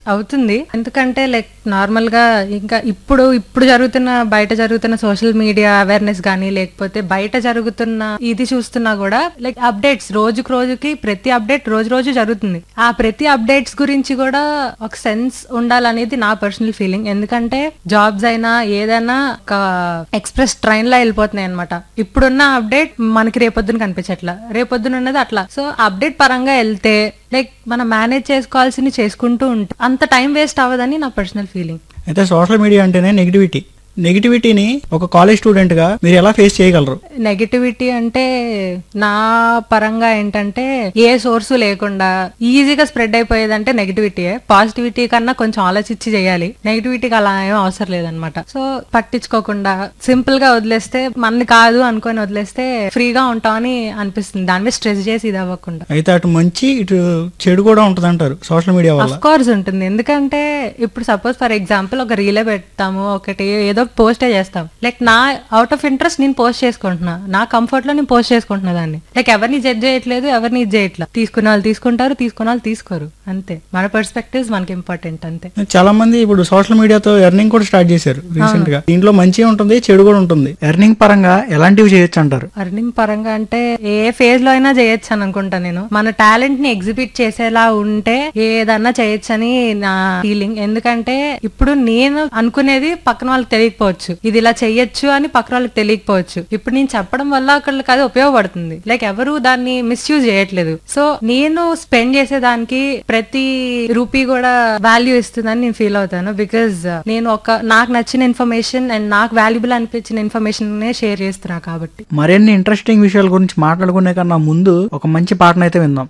అవుతుంది ఎందుకంటే like normal గా ఇంకా ఇప్పుడు ఇప్పుడు జరుగుతున్న బయట జరుగుతున్న సోషల్ మీడియా అవేర్నెస్ గానీ లేకపోతే బయట జరుగుతున్న ఇది చూస్తున్నా కూడా లైక్ అప్డేట్స్ రోజుకు రోజుకి ప్రతి అప్డేట్ రోజు రోజు జరుగుతుంది ఆ ప్రతి అప్డేట్స్ గురించి కూడా ఒక సెన్స్ ఉండాలనేది నా పర్సనల్ ఫీలింగ్ ఎందుకంటే జాబ్స్ అయినా ఏదైనా ఒక ఎక్స్ప్రెస్ ట్రైన్ లా వెళ్ళిపోతున్నాయి అనమాట ఇప్పుడున్న అప్డేట్ మనకి రేపొద్దున కనిపించట్లా రేపొద్దున ఉన్నది అట్లా సో అప్డేట్ పరంగా వెళ్తే లైక్ మనం మేనేజ్ చేసుకోవాల్సింది చేసుకుంటూ ఉంటే అంత టైం వేస్ట్ అవ్వదని నా పర్సనల్ ఫీలింగ్ అయితే సోషల్ మీడియా అంటేనే నెగిటివిటీ నెగిటివిటీని ఒక కాలేజ్ స్టూడెంట్ గా మీరు ఎలా ఫేస్ చేయగలరు నెగటివిటీ అంటే నా పరంగా ఏంటంటే ఏ సోర్సు లేకుండా ఈజీగా స్ప్రెడ్ అయిపోయేదంటే నెగటివిటీయే పాజిటివిటీ కన్నా కొంచెం ఆలోచించి చేయాలి నెగటివిటీకి అలా ఏం అవసరం లేదనమాట సో పట్టించుకోకుండా సింపుల్ గా వదిలేస్తే మనది కాదు అనుకొని వదిలేస్తే ఫ్రీగా ఉంటామని అనిపిస్తుంది దాని మీద స్ట్రెస్ చేసి ఇది అవ్వకుండా అయితే అటు మంచి ఇటు చెడు కూడా ఉంటుంది అంటారు సోషల్ మీడియా వల్ల అఫ్ కోర్స్ ఉంటుంది ఎందుకంటే ఇప్పుడు సపోజ్ ఫర్ ఎగ్జాంపుల్ ఒక రీలే పెడతాము ఒకటి ఏదో పోస్టే చేస్తాం లైక్ నా అవుట్ ఆఫ్ ఇంట్రెస్ట్ నేను పోస్ట్ చేసుకుంటున్నా నా కంఫర్ట్ లో నేను పోస్ట్ చేసుకుంటున్నా దాన్ని లైక్ ఎవరిని జడ్జ్ చేయట్లేదు ఎవరిని ఇది చేయట్లేదు తీసుకున్న వాళ్ళు తీసుకుంటారు తీసుకున్న వాళ్ళు తీసుకోరు అంతే మన పర్స్పెక్టివ్స్ మనకి ఇంపార్టెంట్ అంతే చాలా మంది ఇప్పుడు సోషల్ మీడియాతో ఎర్నింగ్ కూడా స్టార్ట్ చేశారు రీసెంట్ గా దీంట్లో మంచి ఉంటుంది చెడు కూడా ఉంటుంది ఎర్నింగ్ పరంగా ఎలాంటివి చేయొచ్చు అంటారు అర్నింగ్ పరంగా అంటే ఏ ఫేజ్ లో అయినా చేయొచ్చు అని అనుకుంటా నేను మన టాలెంట్ ని ఎగ్జిబిట్ చేసేలా ఉంటే ఏదన్నా చేయొచ్చని నా ఫీలింగ్ ఎందుకంటే ఇప్పుడు నేను అనుకునేది పక్కన వాళ్ళకి తెలియకపోవచ్చు ఇది ఇలా చెయ్యొచ్చు అని పక్కన వాళ్ళకి తెలియకపోవచ్చు ఇప్పుడు నేను చెప్పడం వల్ల ఒకళ్ళకి అది ఉపయోగపడుతుంది లైక్ ఎవరు దాన్ని మిస్యూజ్ చేయట్లేదు సో నేను స్పెండ్ చేసేదానికి ప్రతి రూపీ కూడా వాల్యూ ఇస్తుందని నేను ఫీల్ అవుతాను బికాజ్ నేను ఒక నాకు నచ్చిన ఇన్ఫర్మేషన్ అండ్ నాకు వాల్యుబుల్ అనిపించిన ఇన్ఫర్మేషన్ షేర్ చేస్తున్నా కాబట్టి మరిన్ని ఇంట్రెస్టింగ్ విషయాల గురించి మాట్లాడుకునే కన్నా ముందు ఒక మంచి పాటను అయితే విందాం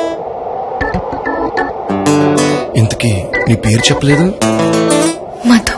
ఇంతకీ నీ పేరు చెప్పలేదు మధు